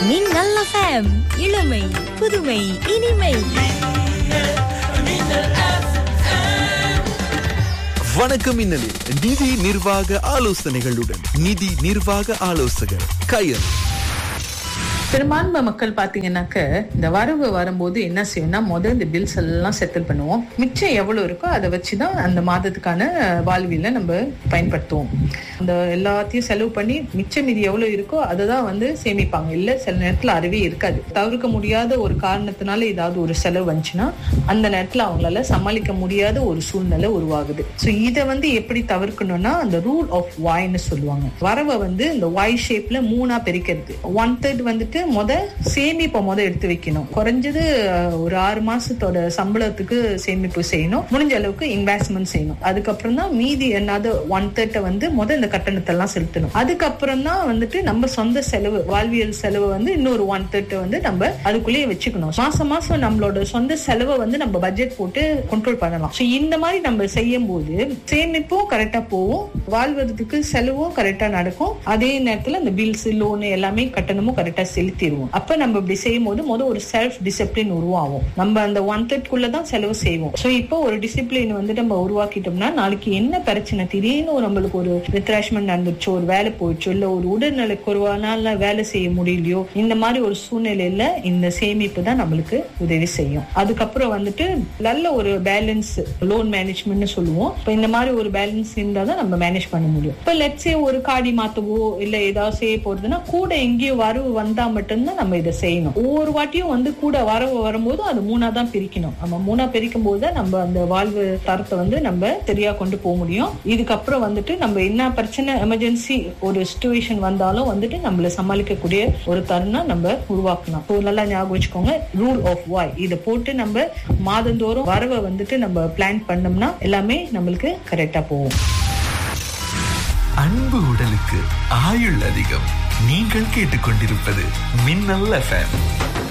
மின்னல் FM இளமை புதுமை இனிமை வணக்கம் மின்னலில் நிதி நிர்வாக ஆலோசனைகளுடன் நிதி நிர்வாக ஆலோசகர் கயல் பெரும்பான்மை மக்கள் பாத்தீங்கன்னாக்க இந்த வரவு வரும்போது என்ன செய்யணும்னா முதல் இந்த பில்ஸ் எல்லாம் செட்டில் பண்ணுவோம் மிச்சம் எவ்வளவு இருக்கோ அதை வச்சுதான் அந்த மாதத்துக்கான வாழ்வியல நம்ம பயன்படுத்துவோம் அந்த எல்லாத்தையும் செலவு பண்ணி மிச்சம் மீதி எவ்வளவு இருக்கோ அதை தான் வந்து சேமிப்பாங்க இல்ல சில நேரத்துல அறிவே இருக்காது தவிர்க்க முடியாத ஒரு காரணத்தினால ஏதாவது ஒரு செலவு வந்துச்சுன்னா அந்த நேரத்துல அவங்களால சமாளிக்க முடியாத ஒரு சூழ்நிலை உருவாகுது ஸோ இதை வந்து எப்படி தவிர்க்கணும்னா அந்த ரூல் ஆஃப் வாய்னு சொல்லுவாங்க வரவை வந்து இந்த வாய் ஷேப்ல மூணா பிரிக்கிறது ஒன் தேர்ட் வந்துட்டு முத சேமிப்பை முத எடுத்து வைக்கணும் குறைஞ்சது அஹ், ஒரு ஆறு மாசத்தோட சம்பளத்துக்கு சேமிப்பு செய்யணும் முடிஞ்ச அளவுக்கு இன்வெஸ்ட்மெண்ட் செய்யணும் அதுக்கப்புறம் தான் மீதி என்னது ஒன் தேர்ட்டை வந்து முத இந்த கட்டணத்தை எல்லாம் செலுத்தணும் அதுக்கப்புறம் தான் வந்துட்டு நம்ம சொந்த செலவு வாழ்வியல் செலவு வந்து இன்னொரு ஒன் தேர்ட்டை வந்து நம்ம அதுக்குள்ளேயே வச்சுக்கணும் மாசம் மாசம் நம்மளோட சொந்த செலவை வந்து நம்ம பட்ஜெட் போட்டு கண்ட்ரோல் பண்ணலாம் ஸோ இந்த மாதிரி நம்ம செய்யும் போது சேமிப்பும் கரெக்டா போகும் வாழ்வதற்கு செலவும் கரெக்டா நடக்கும் அதே நேரத்துல இந்த பில்ஸ் லோன் எல்லாமே கட்டணமும் கரெக்டா செலுத்திடுவோம் அப்ப நம்ம இப்படி செய்யும் போது முதல் ஒரு செல்ஃப் டிசிப்ளின் உருவாகும் நம்ம அந்த ஒன் தேர்ட்குள்ள தான் செலவு செய்வோம் ஸோ இப்போ ஒரு டிசிப்ளின் வந்து நம்ம உருவாக்கிட்டோம்னா நாளைக்கு என்ன பிரச்சனை திடீர்னு நம்மளுக்கு ஒரு ரித்ராஷ்மெண்ட் நடந்துச்சோ ஒரு வேலை போயிடுச்சோ இல்ல ஒரு உடல்நல குறைவானால வேலை செய்ய முடியலையோ இந்த மாதிரி ஒரு சூழ்நிலையில இந்த சேமிப்பு தான் நம்மளுக்கு உதவி செய்யும் அதுக்கப்புறம் வந்துட்டு நல்ல ஒரு பேலன்ஸ் லோன் மேனேஜ்மெண்ட்னு சொல்லுவோம் இப்போ இந்த மாதிரி ஒரு பேலன்ஸ் இருந்தா தான் நம்ம மேனேஜ் பண்ண முடியும் இப்போ லெட்ஸே ஒரு காடி மாத்தவோ இல்ல ஏதாவது செய்ய போறதுன்னா கூட எங்கேயோ வரவு வந்தா மட்டும்தான் நம்ம இதை செய்யணும் ஒவ்வொரு வாட்டியும் வந்து கூட வரவு வரும்போது அது மூணா தான் பிரிக்கணும் நம்ம மூணா பிரிக்கும் போது தான் நம்ம அந்த வாழ்வு தரத்தை வந்து நம்ம சரியா கொண்டு போக முடியும் இதுக்கப்புறம் வந்துட்டு நம்ம என்ன பிரச்சனை எமர்ஜென்சி ஒரு சுச்சுவேஷன் வந்தாலும் வந்துட்டு நம்மள சமாளிக்கக்கூடிய ஒரு தருணம் நம்ம உருவாக்கணும் ஸோ நல்லா ஞாபகம் வச்சுக்கோங்க ரூல் ஆஃப் வாய் இதை போட்டு நம்ம மாதந்தோறும் வரவை வந்துட்டு நம்ம பிளான் பண்ணோம்னா எல்லாமே நம்மளுக்கு கரெக்டா போகும் அன்பு உடலுக்கு ஆயுள் அதிகம் நீங்கள் கேட்டுக்கொண்டிருப்பது மின்னல் எஃப்எம்